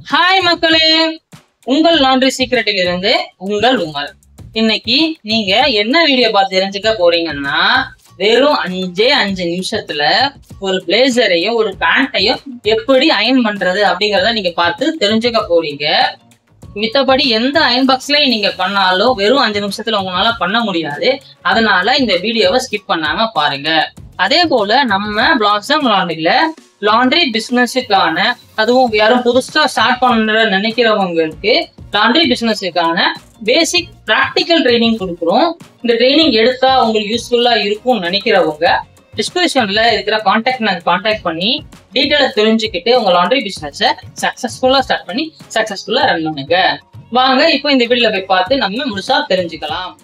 hi மக்களே உங்கள் laundry சீக்ரெட்டில் இருந்து உங்கள் உமல் இன்னைக்கு நீங்க என்ன வீடியோ பார்த்து தெரிஞ்சுக்க போறீங்கன்னா வெறும் அஞ்சே அஞ்சு நிமிஷத்துல ஒரு பிளேசரையும் ஒரு பேண்ட்டையும் எப்படி அயன் பண்றது அப்படிங்கறத நீங்க பார்த்து தெரிஞ்சுக்க போறீங்க மித்தபடி எந்த அயன் பாக்ஸ்லயும் நீங்க பண்ணாலும் வெறும் அஞ்சு நிமிஷத்துல உங்களால பண்ண முடியாது அதனால இந்த வீடியோவை ஸ்கிப் பண்ணாம பாருங்க அதே போல நம்ம பிளாசம் லாண்ட்ரில லாண்ட்ரி பிசினஸுக்கான அதுவும் யாரும் புதுசா ஸ்டார்ட் பண்ண நினைக்கிறவங்களுக்கு லாண்ட்ரி பிசினஸுக்கான பேசிக் ப்ராக்டிக்கல் ட்ரைனிங் கொடுக்குறோம் இந்த ட்ரைனிங் எடுத்தா உங்களுக்கு யூஸ்ஃபுல்லா இருக்கும்னு நினைக்கிறவங்க டிஸ்கிரிப்ஷன்ல இருக்கிற கான்டாக்ட் நாங்கள் கான்டாக்ட் பண்ணி டீட்டெயிலை தெரிஞ்சுக்கிட்டு உங்க லாண்ட்ரி பிசினஸை சக்சஸ்ஃபுல்லா ஸ்டார்ட் பண்ணி சக்சஸ்ஃபுல்லா ரன் பண்ணுங்க வாங்க இப்போ இந்த வீடியோல போய் பார்த்து நம்ம முழுசா தெரிஞ்சுக்கலாம்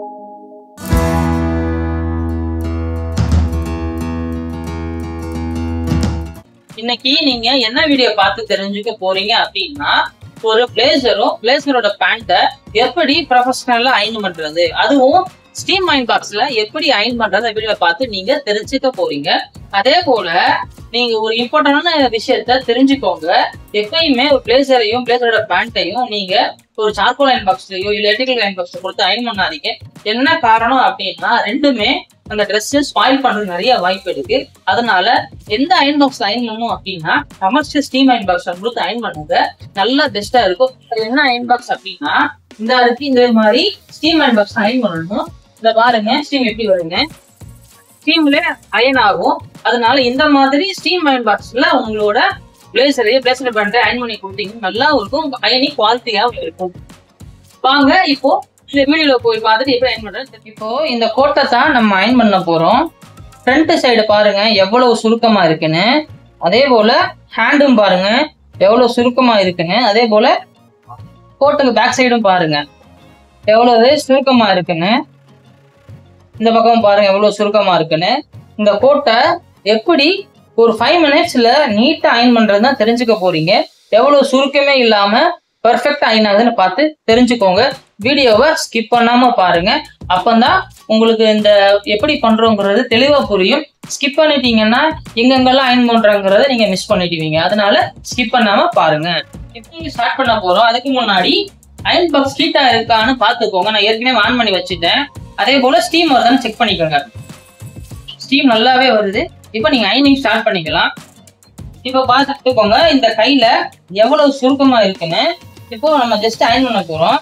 இன்னைக்கு நீங்க என்ன வீடியோ பார்த்து தெரிஞ்சுக்க போறீங்க அப்படின்னா ஒரு பிளேசரும் பிளேசரோட பேண்ட்டை எப்படி ப்ரொஃபஷனலா அயன் பண்றது அதுவும் ஸ்டீம் அயன் பாக்ஸ்ல எப்படி அயன் பண்றது வீடியோ பார்த்து நீங்க தெரிஞ்சுக்க போறீங்க அதே போல நீங்க ஒரு இம்பார்ட்டன்டான விஷயத்த தெரிஞ்சுக்கோங்க எப்பயுமே ஒரு பிளேசரையும் பிளேசரோட பேண்ட்டையும் நீங்க ஒரு சார்கோல் அயன் பாக்ஸ்லயோ இல்ல எலக்ட்ரிக்கல் அயன் பாக்ஸ்ல கொடுத்து அயன் பண்ணாதீங்க என்ன காரணம் அப்படின்னா ரெண்டுமே அந்த ட்ரெஸ் ஸ்பாயில் பண்றது நிறைய வாய்ப்பு இருக்கு அதனால எந்த அயன் பாக்ஸ் அயன் பண்ணணும் அப்படின்னா கமர்ஷியல் ஸ்டீம் அயன் பாக்ஸ் கொடுத்து அயன் பண்ணுங்க நல்லா பெஸ்டா இருக்கும் அது என்ன அயன் பாக்ஸ் அப்படின்னா இந்த இருக்கு இந்த மாதிரி ஸ்டீம் அயன் பாக்ஸ் அயன் பண்ணணும் இந்த பாருங்க ஸ்டீம் எப்படி வருங்க ஸ்டீம்ல அயன் ஆகும் அதனால இந்த மாதிரி ஸ்டீம் அயன் பாக்ஸ்ல உங்களோட பிளேசரையே பிளேசர் பண்ற அயன் பண்ணி கொடுத்தீங்கன்னா நல்லா இருக்கும் அயனி குவாலிட்டியாவும் இருக்கும் வாங்க இப்போ இந்த வீடியோல போய் பார்த்துட்டு எப்படி அயன் பண்றது இப்போ இந்த கோட்டை தான் நம்ம அயன் பண்ண போறோம் ஃப்ரண்ட் சைடு பாருங்க எவ்வளவு சுருக்கமா இருக்குன்னு அதே போல ஹேண்டும் பாருங்க எவ்வளவு சுருக்கமா இருக்குன்னு அதே போல கோட்டுக்கு பேக் சைடும் பாருங்க எவ்வளவு சுருக்கமா இருக்குன்னு இந்த பக்கம் பாருங்க எவ்வளவு சுருக்கமா இருக்குன்னு இந்த கோட்டை எப்படி ஒரு ஃபைவ் மினிட்ஸ்ல நீட்டா அயன் பண்றது தான் தெரிஞ்சுக்க போறீங்க எவ்வளவு சுருக்கமே இல்லாம பெர்ஃபெக்ட் அயன் ஆகுதுன்னு பார்த்து தெரிஞ்சுக்கோங்க வீடியோவை ஸ்கிப் பண்ணாம பாருங்க அப்பந்தான் உங்களுக்கு இந்த எப்படி பண்றோங்கிறது தெளிவா புரியும் ஸ்கிப் பண்ணிட்டீங்கன்னா எங்கெங்கெல்லாம் அயன் பண்றோங்கிறத நீங்க மிஸ் பண்ணிடுவீங்க அதனால ஸ்கிப் பண்ணாம பாருங்க எப்படி ஸ்டார்ட் பண்ண போறோம் அதுக்கு முன்னாடி அயன் பாக்ஸ் ஹீட்டா இருக்கான்னு பார்த்துக்கோங்க நான் ஏற்கனவே ஆன் பண்ணி வச்சுட்டேன் அதே போல ஸ்டீம் வருதான்னு செக் பண்ணிக்கோங்க ஸ்டீம் நல்லாவே வருது இப்போ நீங்க அயனிங் ஸ்டார்ட் பண்ணிக்கலாம் இப்போ பார்த்துக்கோங்க இந்த கையில எவ்வளவு சுருக்கமா இருக்குன்னு இப்போ நம்ம ஜஸ்ட் அயன் பண்ண போறோம்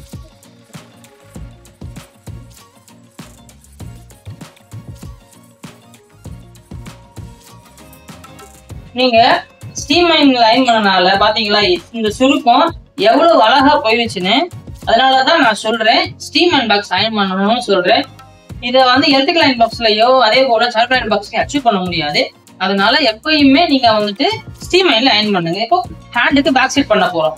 நீங்க ஸ்டீம் அயன் அயன் பண்ணனால பாத்தீங்களா இந்த சுருக்கம் எவ்வளவு அழகா போயிடுச்சுன்னு அதனாலதான் நான் சொல்றேன் ஸ்டீம் அயன் பாக்ஸ் அயன் பண்ணணும்னு சொல்றேன் இதை வந்து எலக்ட்ரிக்கல் அயன் பாக்ஸ்லயோ அதே போல சார்கல் அயன் பாக்ஸ்லயும் அச்சீவ் பண்ண முடியாது அதனால எப்பயுமே நீங்க வந்துட்டு ஸ்டீம் அயன்ல அயன் பண்ணுங்க இப்போ ஹேண்டுக்கு பேக் சைட் பண்ண போறோம்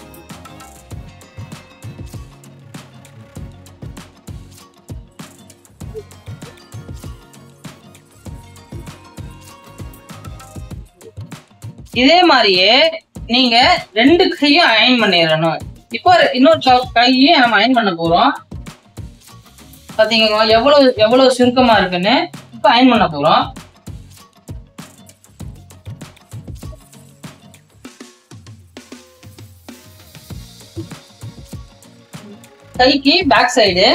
இதே மாதிரியே நீங்க ரெண்டு கையும் அயன் பண்ணிடணும் இப்போ இன்னொரு க- கையும் நம்ம அயன் பண்ண போறோம் பாத்தீங்களா எவ்வளவு எவ்வளவு சுருக்கமா இருக்குன்னு இப்போ அயன் பண்ண போறோம் கைக்கு பேக் சைடு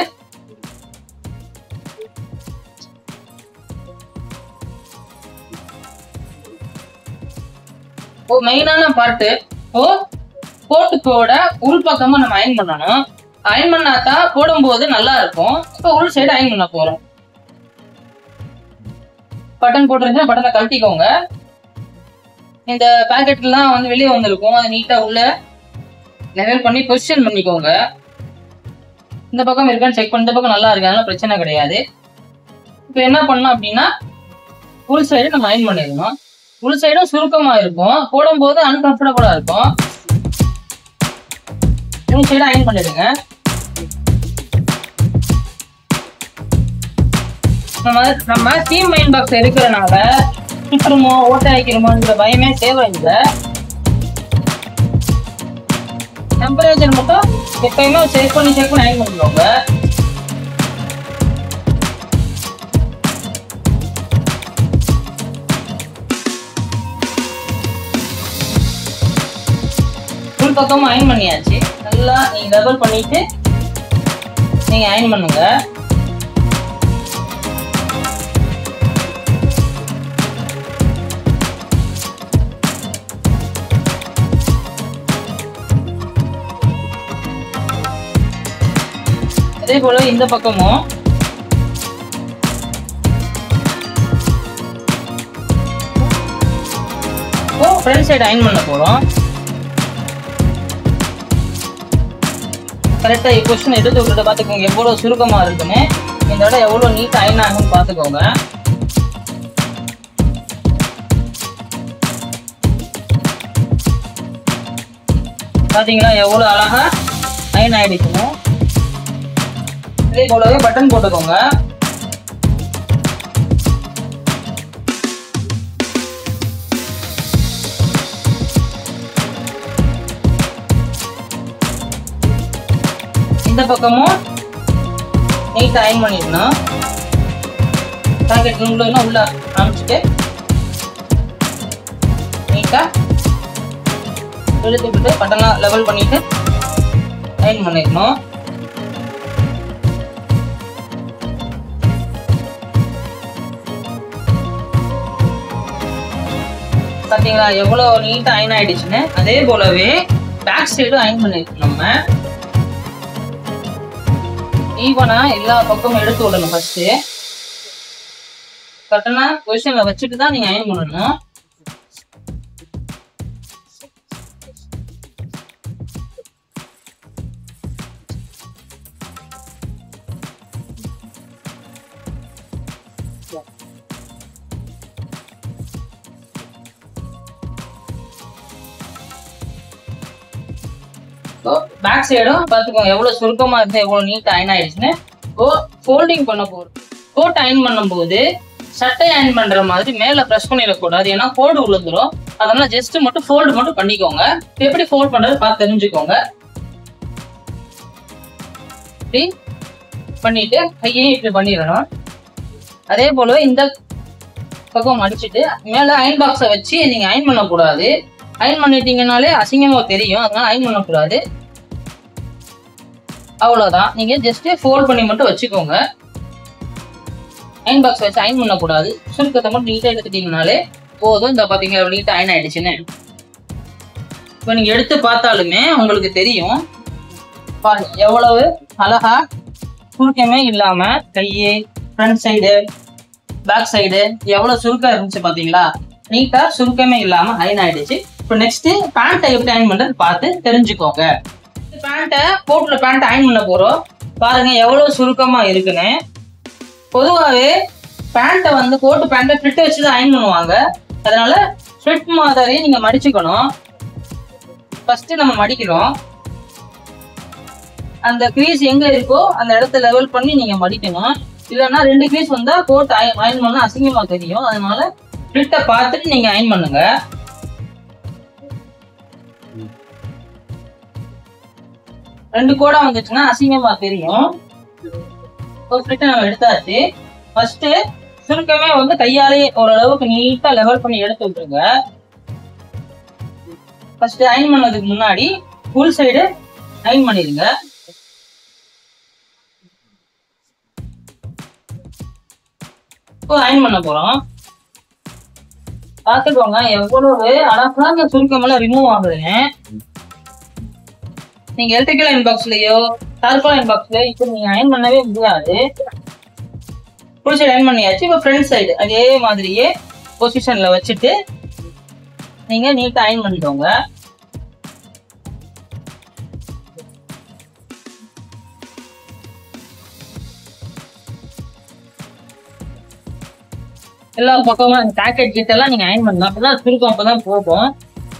ஓ மெயினான பார்ட்டு ஓ கோட்டுக்கோட உள் பக்கமா நம்ம அயன் பண்ணணும் அயன் பண்ணாதான் போடும்போது நல்லா இருக்கும் இப்போ உள் சைடு அயன் பண்ண போறோம் பட்டன் போட்டுருந்துச்சுன்னா பட்டனை கழட்டிக்கோங்க இந்த பேக்கெட்லாம் வந்து வெளியே வந்திருக்கும் அதை நீட்டா உள்ள லெவல் பண்ணி பொசிஷன் பண்ணிக்கோங்க இந்த பக்கம் இருக்கான்னு செக் பண்ணி இந்த பக்கம் நல்லா இருக்கு அதனால பிரச்சனை கிடையாது இப்போ என்ன பண்ணோம் அப்படின்னா உள் சைடு நம்ம அயன் பண்ணிடணும் உள் சைடும் சுருக்கமா இருக்கும் போடும்போது அன்கம்ஃபர்டபுளா இருக்கும் உள் சைடு அயன் பண்ணிடுங்க நம்ம நம்ம ஸ்டீம் மைன் பாக்ஸ் இருக்கிறனால சுற்றுமோ ஓட்டை வைக்கிறோமோங்கிற பயமே தேவையில்லை டெம்பரேச்சர் மட்டும் எப்பயுமே செக் பண்ணி செக் பண்ணி அயன் பண்ணிக்கோங்க ஃபுல் பக்கமும் அயன் பண்ணியாச்சு நல்லா நீங்க லெவல் பண்ணிட்டு நீங்க அயன் பண்ணுங்க அதே போல இந்த பக்கமும் ஓ ஃப்ரண்ட் சைடு அயன் பண்ண போறோம் கரெக்டா கொஸ்டின் எடுத்து விட்டுட்டு பாத்துக்கோங்க எவ்வளவு சுருக்கமா இருக்குன்னு இந்த இடம் எவ்வளவு நீட் அயன் ஆகும்னு பாத்துக்கோங்க பாத்தீங்களா எவ்வளவு அழகா அயன் ஆயிடுச்சுன்னு இதே போலவே பட்டன் போட்டுக்கோங்க இந்த பக்கமும் நீட்டா அயன் பண்ணிடணும் பாக்கெட் உள்ள உள்ள அமைச்சிட்டு நீட்டா எடுத்துக்கிட்டு பட்டன்லாம் லெவல் பண்ணிட்டு அயன் பண்ணிடணும் பாத்தீங்களா எவ்வளவு நீட்டா அயன் ஆயிடுச்சுன்னு அதே போலவே பேக் சைடும் அயன் பண்ணிருக்கோம் நம்ம ஈவனா எல்லா பக்கமும் எடுத்து விடணும் ஃபர்ஸ்ட் கரெக்டான பொசிஷன்ல வச்சுட்டு தான் நீங்க அயன் பண்ணணும் பேக் சைடும் பார்த்துக்கோங்க எவ்வளவு சுருக்கமா இருந்து எவ்வளவு நீட் அயன் ஆயிடுச்சுன்னு ஓ ஃபோல்டிங் பண்ண போறோம் கோட் அயன் பண்ணும்போது சட்டை அயன் பண்ற மாதிரி மேல ப்ரெஸ் பண்ணிடக்கூடாது ஏன்னா கோடு விழுந்துரும் அதனால ஜஸ்ட் மட்டும் ஃபோல்டு மட்டும் பண்ணிக்கோங்க எப்படி ஃபோல்ட் பண்றது பார்த்து தெரிஞ்சுக்கோங்க இப்படி பண்ணிட்டு கையையும் இப்படி பண்ணிடணும் அதே போலவே இந்த பக்கம் அடிச்சுட்டு மேல அயன் பாக்ஸை வச்சு நீங்க அயன் பண்ணக்கூடாது அயன் பண்ணிட்டீங்கனாலே அசிங்கமா தெரியும் அதனால அயன் பண்ணக்கூடாது அவ்வளவுதான் நீங்க ஜஸ்ட் ஃபோல்ட் பண்ணி மட்டும் வச்சுக்கோங்க அயன் பாக்ஸ் வச்சு அயன் பண்ணக்கூடாது சுருக்கத்தை மட்டும் நீட்டா எடுத்துட்டீங்கனாலே போதும் இந்த பாத்தீங்க நீட்டா அயன் ஆயிடுச்சுன்னு இப்போ நீங்க எடுத்து பார்த்தாலுமே உங்களுக்கு தெரியும் பாருங்க எவ்வளவு அழகா சுருக்கமே இல்லாம கையே ஃப்ரண்ட் சைடு பேக் சைடு எவ்வளவு சுருக்கம் இருந்துச்சு பாத்தீங்களா நீட்டா சுருக்கமே இல்லாம அயன் ஆயிடுச்சு இப்போ நெக்ஸ்ட் பேண்ட்டை எப்படி அயன் பண்றது பார்த்து தெரிஞ்சுக்கோங்க பேண்ட்டை கோட்ல பேண்ட் அயன் பண்ண போறோம் பாருங்க எவ்வளவு சுருக்கமா இருக்குன்னு பொதுவாகவே பேண்ட்டை வந்து கோட்டு பேண்ட்டை ஃபிட் வச்சு தான் அயன் பண்ணுவாங்க அதனால ஃபிட் மாதிரி நீங்க மடிச்சுக்கணும் ஃபர்ஸ்ட் நம்ம மடிக்கிறோம் அந்த க்ரீஸ் எங்க இருக்கோ அந்த இடத்த லெவல் பண்ணி நீங்க மடிக்கணும் இல்லைன்னா ரெண்டு க்ரீஸ் வந்தா கோட் அயன் பண்ணா அசிங்கமா தெரியும் அதனால ஃபிட்டை பார்த்துட்டு நீங்க அயன் பண்ணுங்க ரெண்டு கோடா வந்துச்சுன்னா அசிங்கமா தெரியும் ஒரு ஃபிட்டை நம்ம எடுத்தாச்சு ஃபர்ஸ்ட் சுருக்கமே வந்து கையாலே ஓரளவுக்கு நீட்டா லெவல் பண்ணி எடுத்து விட்டுருங்க ஃபர்ஸ்ட் அயன் பண்ணதுக்கு முன்னாடி ஃபுல் சைடு அயன் பண்ணிடுங்க இப்போ அயன் பண்ண போறோம் பார்த்துக்கோங்க எவ்வளவு அழகாக சுருக்கம் எல்லாம் ரிமூவ் ஆகுதுன்னு நீங்க எலக்ட்ரிக்கல் அயன் பாக்ஸ்லயோ டார்பால் அயன் பாக்ஸ்லயோ இப்போ நீங்க அயன் பண்ணவே முடியாது ஃபுல் சைடு அயன் பண்ணியாச்சு இப்போ ஃப்ரண்ட் சைடு அதே மாதிரியே பொசிஷன்ல வச்சுட்டு நீங்க நீட்டா அயன் பண்ணிக்கோங்க எல்லா பக்கமும் பேக்கெட் கிட்ட எல்லாம் நீங்க அயன் பண்ணலாம் அப்பதான் சுருக்கம் அப்பதான் போகும்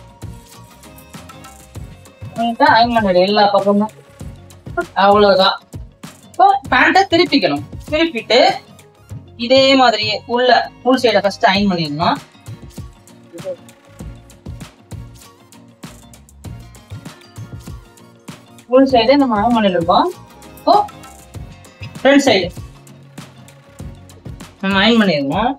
நீட்டா அயன் பண்ணிடு எல்லா பக்கமும் அவ்வளவுதான் இப்போ பேண்ட்டை திருப்பிக்கணும் திருப்பிட்டு இதே மாதிரியே உள்ள ஃபுல் சைடை ஃபர்ஸ்ட் அயன் பண்ணிடணும் ஃபுல் சைடு நம்ம அயன் பண்ணிருக்கோம் இப்போ ஃப்ரண்ட் சைடு நம்ம அயன் பண்ணிடுவோம்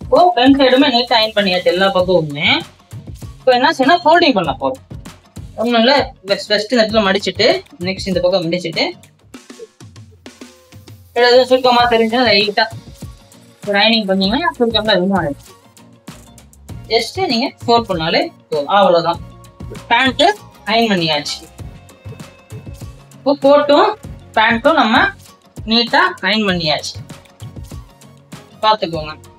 இப்போ ஃப்ரண்ட் சைடுமே நீட்டா அயன் பண்ணியாச்சு எல்லா பக்கமுமே இப்போ என்ன செய்யணும் ஃபோல்டிங் பண்ண போறோம் ஒன்றும் இல்லை ஃபர்ஸ்ட் இந்த இடத்துல மடிச்சிட்டு நெக்ஸ்ட் இந்த பக்கம் மடிச்சிட்டு எதுவும் சுருக்கமா தெரிஞ்சா லைட்டா ரைனிங் பண்ணீங்கன்னா சுருக்கமா எதுவும் ஆயிடும் ஜஸ்ட் நீங்க ஃபோல்ட் பண்ணாலே போதும் அவ்வளவுதான் பேண்ட்டு அயன் பண்ணியாச்சு இப்போ கோட்டும் பேண்ட்டும் நம்ம நீட்டா அயன் பண்ணியாச்சு பார்த்துக்கோங்க